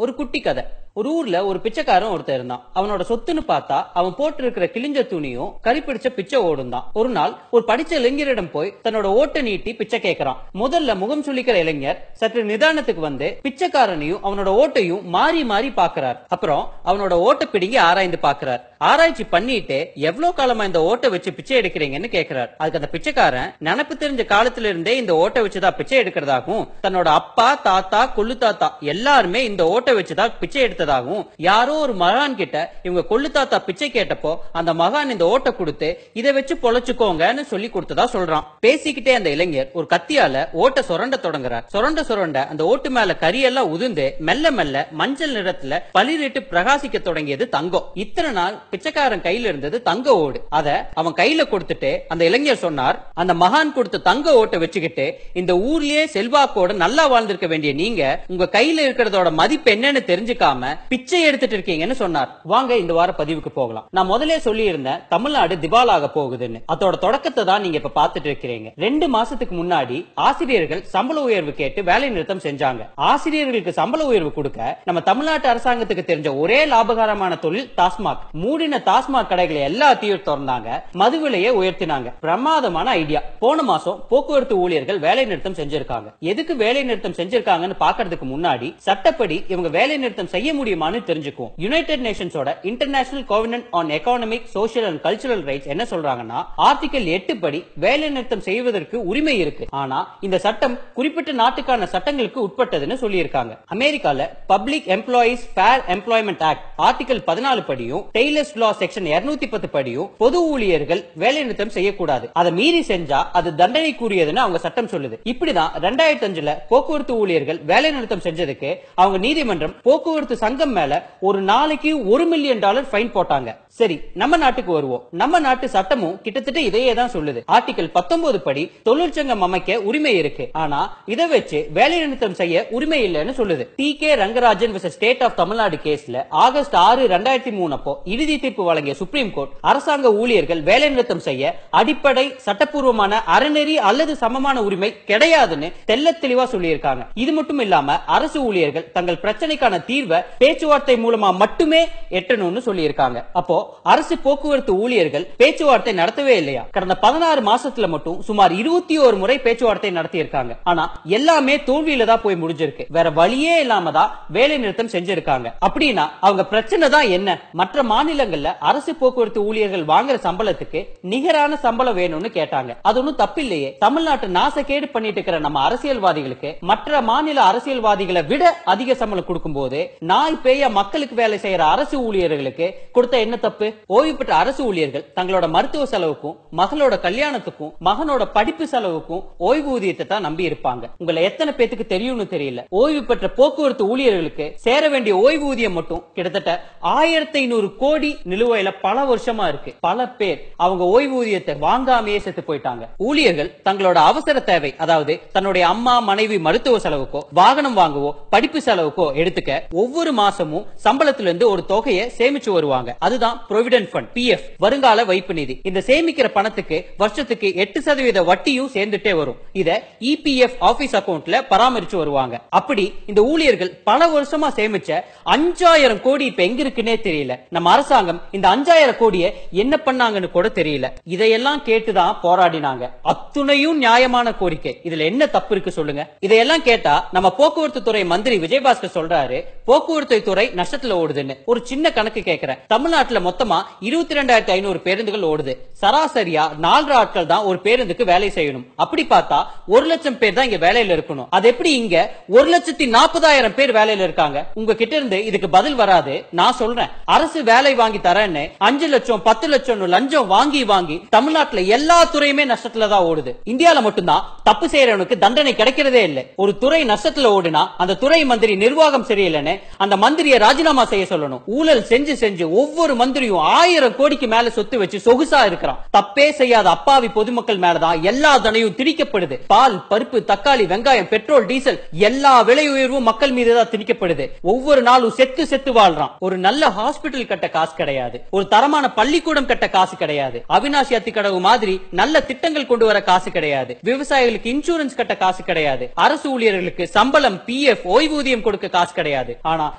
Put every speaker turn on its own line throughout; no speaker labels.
ஒரு குட்டி கதை ஒரு ஊர்ல ஒரு பிச்சைக்காரன் ஒருத்தன் இருந்தான் அவனோட சொத்துன்னு பார்த்தா அவன் போட்டு இருக்கிற கிழிஞ்ச துணியும் கறிப்பிடிச்ச பிச்சை ஓடும் தான் ஒரு நாள் ஒரு படிச்ச இளைஞரிடம் போய் தன்னோட ஓட்டை நீட்டி பிச்சை கேட்கறான் முதல்ல முகம் சுளிக்கிற இளைஞர் சற்று நிதானத்துக்கு வந்து பிச்சைக்காரனையும் அவனோட ஓட்டையும் மாறி மாறி பாக்குறார் அப்புறம் அவனோட ஓட்டை பிடுங்கி ஆராய்ந்து பாக்குறார் ஆராய்ச்சி பண்ணிட்டு எவ்வளவு காலமா இந்த ஓட்டை வச்சு பிச்சை எடுக்கிறீங்கன்னு கேக்குறார் அதுக்கு அந்த பிச்சைக்காரன் நினப்பு தெரிஞ்ச காலத்துல இருந்தே இந்த ஓட்டை வச்சுதான் பிச்சை எடுக்கிறதாகவும் தன்னோட அப்பா தாத்தா கொள்ளு தாத்தா எல்லாருமே இந்த ஓட்டை வச்சுதான் பிச்சை எடுத்ததாகவும் யாரோ ஒரு மகான் கிட்ட இவங்க கொள்ளு தாத்தா பிச்சை கேட்டப்போ அந்த மகான் இந்த ஓட்டை கொடுத்து இதை வச்சு பொழைச்சுக்கோங்கன்னு சொல்லி கொடுத்ததா சொல்றான் பேசிக்கிட்டே அந்த இளைஞர் ஒரு கத்தியால ஓட்டை சுரண்ட தொடங்குறார் சுரண்ட சுரண்ட அந்த ஓட்டு மேல கரியெல்லாம் உதிர்ந்து மெல்ல மெல்ல மஞ்சள் நிறத்துல பளிரிட்டு பிரகாசிக்க தொடங்கியது தங்கம் இத்தனை நாள் பிச்சைக்காரன் கையில இருந்தது தங்க ஓடு அத அவன் கையில கொடுத்துட்டு அந்த இளைஞர் சொன்னார் அந்த மகான் கொடுத்த தங்க ஓட்டை வச்சுக்கிட்டு இந்த ஊர்லயே செல்வாக்கோட நல்லா வாழ்ந்திருக்க வேண்டிய நீங்க உங்க கையில இருக்கிறதோட மதிப்பு என்னன்னு தெரிஞ்சுக்காம பிச்சை எடுத்துட்டு இருக்கீங்கன்னு சொன்னார் வாங்க இந்த வார பதிவுக்கு போகலாம் நான் முதலே சொல்லி இருந்தேன் தமிழ்நாடு திவாலாக போகுதுன்னு அதோட தொடக்கத்தை தான் நீங்க இப்ப பாத்துட்டு இருக்கிறீங்க ரெண்டு மாசத்துக்கு முன்னாடி ஆசிரியர்கள் சம்பள உயர்வு கேட்டு வேலை நிறுத்தம் செஞ்சாங்க ஆசிரியர்களுக்கு சம்பள உயர்வு கொடுக்க நம்ம தமிழ்நாட்டு அரசாங்கத்துக்கு தெரிஞ்ச ஒரே லாபகரமான தொழில் டாஸ்மாக் மூடின டாஸ்மாக் கடைகளை எல்லாத்தையும் திறந்தாங்க மது விலையை உயர்த்தினாங்க பிரமாதமான ஐடியா போன மாசம் போக்குவரத்து ஊழியர்கள் வேலை நிறுத்தம் செஞ்சிருக்காங்க எதுக்கு வேலை நிறுத்தம் செஞ்சிருக்காங்கன்னு பாக்குறதுக்கு முன்னாடி சட்டப்படி இவங்க வேலை நிறுத்தம் செய்ய முடியுமான்னு தெரிஞ்சுக்கும் யுனைடெட் நேஷன்ஸோட International Covenant on Economic Social and Cultural Rights என்ன சொல்றாங்கன்னா ஆர்டிகல் எட்டு படி வேலை நிறுத்தம் செய்வதற்கு உரிமை இருக்கு ஆனா இந்த சட்டம் குறிப்பிட்ட நாட்டுக்கான சட்டங்களுக்கு உட்பட்டதுன்னு சொல்லியிருக்காங்க அமெரிக்கால public employees fair employment act article பதினாலு படியும் டெய்லர்ஸ் லா செக்ஷன் 210 பத்து படியும் பொது ஊழியர்கள் வேலை நிறுத்தம் செய்யக்கூடாது அதை மீறி செஞ்சா அது தண்டனைக்குரியதுன்னு அவங்க சட்டம் சொல்லுது இப்படிதான் ரெண்டாயிரத்தி அஞ்சுல போக்குவரத்து ஊழியர்கள் வேலை நிறுத்தம் செஞ்சதுக்கு அவங்க நீதிமன்றம் போக்குவரத்து சங்கம் மேல ஒரு நாளைக்கு ஒரு மில்லியன் டாலர் ஃபைன் போட்டாங்க சரி நம்ம நாட்டுக்கு வருவோம் நம்ம நாட்டு சட்டமும் கிட்டத்தட்ட இதையே தான் சொல்லுது ஆர்டிகல் 19 படி தொழிற்சங்கம் அமைக்க உரிமை இருக்கு ஆனா இதை வச்சு வேலை நிறுத்தம் செய்ய உரிமை இல்லைன்னு சொல்லுது டி கே ரங்கராஜன் விச ஸ்டேட் ஆஃப் தமிழ்நாடு கேஸ்ல ஆகஸ்ட் ஆறு ரெண்டாயிரத்தி மூணு அப்போ இறுதி தீர்ப்பு வழங்கிய சுப்ரீம் கோர்ட் அரசாங்க ஊழியர்கள் வேலை நிறுத்தம் செய்ய அடிப்படை சட்டப்பூர்வமான அறநெறி அல்லது சமமான உரிமை கிடையாதுன்னு தெள்ள தெளிவா சொல்லியிருக்காங்க இது மட்டும் இல்லாம அரசு ஊழியர்கள் தங்கள் பிரச்சனைக்கான தீர்வை பேச்சுவார்த்தை மூலமா மட்டுமே எட்டணும்னு சொல்லியிருக்காங்க அப்போ அரசு போக்குவரத்து ஊழியர்கள் பேச்சுவார்த்தை நடத்தவே இல்லையா கடந்த பதினாறு மாசத்துல மட்டும் சுமார் இருபத்தி ஒரு முறை பேச்சுவார்த்தை நடத்தியிருக்காங்க ஆனா எல்லாமே தோல்வியில தான் போய் முடிஞ்சிருக்கு வேற வழியே இல்லாம தான் வேலை நிறுத்தம் செஞ்சிருக்காங்க அப்படின்னா அவங்க பிரச்சனை தான் என்ன மற்ற மாநிலங்கள்ல அரசு போக்குவரத்து ஊழியர்கள் வாங்குற சம்பளத்துக்கு நிகரான சம்பளம் வேணும்னு கேட்டாங்க அது ஒண்ணும் தப்பில்லையே தமிழ்நாட்டு நாசக்கேடு பண்ணிட்டு இருக்கிற நம்ம அரசியல்வாதிகளுக்கு மற்ற மாநில அரசியல்வாதிகளை விட அதிக சம்பளம் கொடுக்கும் போது நாய் பேய மக்களுக்கு வேலை செய்யற அரசு ஊழியர்களுக்கு கொடுத்த என்ன தப்பு ஓய்வு பெற்ற அரசு ஊழியர்கள் தங்களோட மருத்துவ செலவுக்கும் மகளோட கல்யாணத்துக்கும் மகனோட படிப்பு செலவுக்கும் ஓய்வூதியத்தை தான் நம்பி இருப்பாங்க உங்களை எத்தனை பேத்துக்கு தெரியும்னு தெரியல ஓய்வு பெற்ற போக்குவரத்து ஊழியர்களுக்கு சேர வேண்டிய ஓய்வூதியம் மட்டும் கிட்டத்தட்ட ஆயிரத்தி ஐநூறு கோடி நிலுவையில பல வருஷமா இருக்கு பல பேர் அவங்க ஓய்வூதியத்தை வாங்காமையே செத்து போயிட்டாங்க ஊழியர்கள் தங்களோட அவசர தேவை அதாவது தன்னுடைய அம்மா மனைவி மருத்துவ செலவுக்கோ வாகனம் வாங்கவோ படிப்பு செலவுக்கோ எடுத்துக்க ஒவ்வொரு மாசமும் சம்பளத்துல இருந்து ஒரு தொகையை சேமிச்சு வருவாங்க அதுதான் ப்ரொவிடென்ட் ஃபண்ட் பிஎஃப் வருங்கால வைப்பு நிதி இந்த சேமிக்கிற பணத்துக்கு வருஷத்துக்கு எட்டு சதவீத வட்டியும் சேர்ந்துட்டே வரும் இத இபிஎஃப் ஆபீஸ் அக்கவுண்ட்ல பராமரிச்சு வருவாங்க அப்படி இந்த ஊழியர்கள் பல வருஷமா சேமிச்ச அஞ்சாயிரம் கோடி இப்ப எங்க இருக்குன்னே தெரியல நம்ம அரசாங்கம் இந்த அஞ்சாயிரம் கோடியை என்ன பண்ணாங்கன்னு கூட தெரியல இதையெல்லாம் கேட்டுதான் போராடினாங்க அத்துணையும் நியாயமான கோரிக்கை இதுல என்ன தப்பு இருக்கு சொல்லுங்க இதையெல்லாம் கேட்டா நம்ம போக்குவரத்து துறை மந்திரி விஜயபாஸ்கர் சொல்றாரு போக்குவரத்து துறை நஷ்டத்துல ஓடுதுன்னு ஒரு சின்ன கணக்கு கேட்கிறேன் தமிழ்நாட்டுல மொத்தமா இருபத்தி ரெண்டாயிரத்தி ஐநூறு பேருந்துகள் ஓடுது சராசரியா நாலு ஆட்கள் தான் ஒரு பேருந்துக்கு வேலை செய்யணும் அப்படி பார்த்தா ஒரு லட்சம் பேர் தான் இங்க வேலையில இருக்கணும் அது எப்படி இங்க ஒரு லட்சத்தி நாற்பதாயிரம் பேர் வேலையில இருக்காங்க உங்க கிட்ட இருந்து இதுக்கு பதில் வராது நான் சொல்றேன் அரசு வேலை வாங்கி தரேன்னு அஞ்சு லட்சம் பத்து லட்சம் லஞ்சம் வாங்கி வாங்கி தமிழ்நாட்டுல எல்லா துறையுமே நஷ்டத்துல தான் ஓடுது இந்தியால மட்டும்தான் தப்பு செய்யறவனுக்கு தண்டனை கிடைக்கிறதே இல்லை ஒரு துறை நஷ்டத்துல ஓடுனா அந்த துறை மந்திரி நிர்வாகம் சரியில்லைன்னு அந்த மந்திரியை ராஜினாமா செய்ய சொல்லணும் ஊழல் செஞ்சு செஞ்சு ஒவ்வொரு மந்திரியும் ஆயிரம் கோடிக்கு மேல சொத்து வச்சு சொகுசா இருக்கிறான் தப்பே செய்யாத அப்பாவி பொதுமக்கள் மேலதான் எல்லா தனையும் திணிக்கப்படுது பால் பருப்பு தக்காளி வெங்காயம் பெட்ரோல் டீசல் எல்லா விலை உயர்வும் மக்கள் மீது தான் திணிக்கப்படுது ஒவ்வொரு நாளும் செத்து செத்து வாழ்றான் ஒரு நல்ல ஹாஸ்பிட்டல் கட்ட காசு கிடையாது ஒரு தரமான பள்ளிக்கூடம் கட்ட காசு கிடையாது அவினாசி அத்திக்கடவு மாதிரி நல்ல திட்டங்கள் கொண்டு வர காசு கிடையாது விவசாயிகளுக்கு இன்சூரன்ஸ் கட்ட காசு கிடையாது அரசு ஊழியர்களுக்கு சம்பளம் பிஎஃப் ஓய்வூதியம் கொடுக்க காசு கிடையாது ஆனா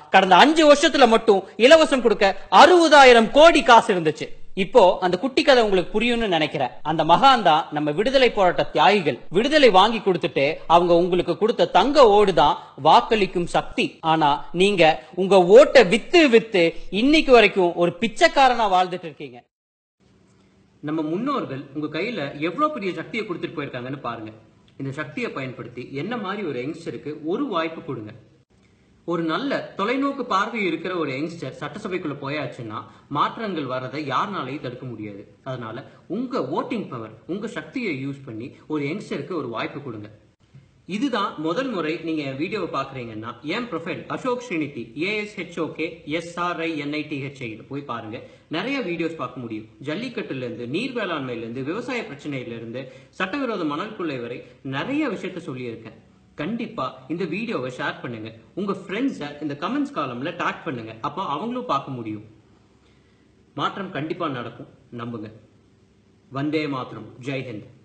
கடந்த அஞ்சு வருஷத்துல மட்டும் இலவசம் கொடுக்க அறுபதாயிரம் கோடி காசு இருந்துச்சு இப்போ அந்த குட்டி கதை உங்களுக்கு புரியும்னு நினைக்கிறேன் அந்த மகான் தான் நம்ம விடுதலை போராட்ட தியாகிகள் விடுதலை வாங்கி கொடுத்துட்டு அவங்க உங்களுக்கு கொடுத்த தங்க ஓடு தான் வாக்களிக்கும் சக்தி ஆனா நீங்க உங்க ஓட்டை வித்து வித்து இன்னைக்கு வரைக்கும் ஒரு பிச்சைக்காரனா வாழ்ந்துட்டு இருக்கீங்க நம்ம முன்னோர்கள் உங்க கையில எவ்வளவு பெரிய சக்தியை கொடுத்துட்டு போயிருக்காங்கன்னு பாருங்க இந்த சக்தியை பயன்படுத்தி என்ன மாதிரி ஒரு யங்ஸ்டருக்கு ஒரு வாய்ப்பு கொடுங்க ஒரு நல்ல தொலைநோக்கு பார்வை இருக்கிற ஒரு யங்ஸ்டர் சட்டசபைக்குள்ள போயாச்சுன்னா மாற்றங்கள் வரதை யாருனாலையும் தடுக்க முடியாது அதனால உங்க ஓட்டிங் பவர் உங்க சக்தியை யூஸ் பண்ணி ஒரு யங்ஸ்டருக்கு ஒரு வாய்ப்பு கொடுங்க இதுதான் முதல் முறை நீங்க என் வீடியோவை பாக்குறீங்கன்னா என் profile Ashok Srinidhi A S H O K S R I N I D H I போய் பாருங்க நிறைய வீடியோஸ் பார்க்க முடியும் ஜல்லிக்கட்டுல இருந்து நீர் வேளாண்மையில இருந்து விவசாய பிரச்சனையில இருந்து சட்டவிரோத மணல் கொள்ளை வரை நிறைய விஷயத்த சொல்லியிருக்கேன் கண்டிப்பா இந்த வீடியோவை ஷேர் பண்ணுங்க உங்க ஃப்ரெண்ட்ஸை இந்த கமெண்ட்ஸ் காலம்ல டேக் பண்ணுங்க அப்போ அவங்களும் பார்க்க முடியும் மாற்றம் கண்டிப்பா நடக்கும் நம்புங்க வந்தே மாத்திரம் ஜெய் ஹிந்த்